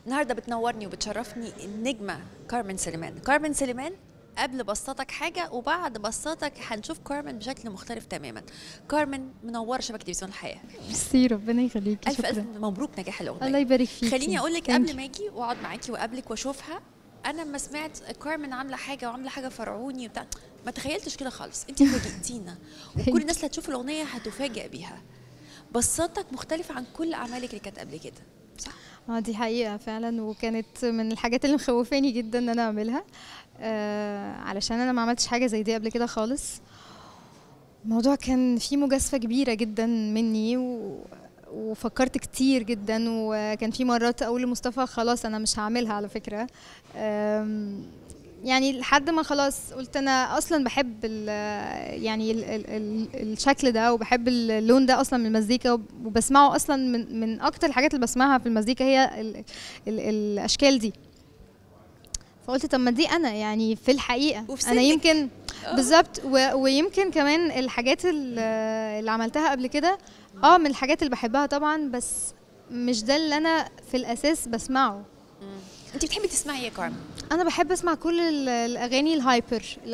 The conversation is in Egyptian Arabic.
النهارده بتنورني وبتشرفني النجمه كارمن سليمان كارمن سليمان قبل بسطتك حاجه وبعد بسطتك هنشوف كارمن بشكل مختلف تماما كارمن منوره شبكه تلفزيون الحياه ميرسي ربنا يخليكي الف الف شكرا مبروك نجاح الاغنيه الله يبارك فيكي خليني اقول لك Thank قبل you. ما اجي واقعد معاكي واقابلك واشوفها انا لما سمعت كارمن عامله حاجه وعامله حاجه فرعوني وبتاع ما تخيلتش كده خالص انت فاجئتينا وكل الناس اللي هتشوف الاغنيه هتفاجئ بيها بساطتك مختلفه عن كل اعمالك اللي كانت قبل كده صح اه دي حقيقة فعلا وكانت من الحاجات اللي مخوفاني جدا ان انا اعملها آه علشان انا ما عملتش حاجة زي دي قبل كده خالص الموضوع كان فيه مجازفة كبيرة جدا مني و... وفكرت كتير جدا وكان في مرات اقول لمصطفى خلاص انا مش هعملها على فكرة آم، يعني لحد ما خلاص قلت انا اصلا بحب ال يعني ال ال ال الشكل ده وبحب اللون ده اصلا من المزيكا وبسمعه اصلا من من اكتر الحاجات اللي بسمعها في المزيكا هي ال ال الاشكال دي فقلت طب ما دي انا يعني في الحقيقه وفي انا سنك. يمكن آه. بالظبط و- ويمكن كمان الحاجات ال- اللي عملتها قبل كده اه من الحاجات اللي بحبها طبعا بس مش ده اللي انا في الاساس بسمعه انت بتحبي تسمعي ايه يا كارمن انا بحب اسمع كل ال- الاغاني الهايبر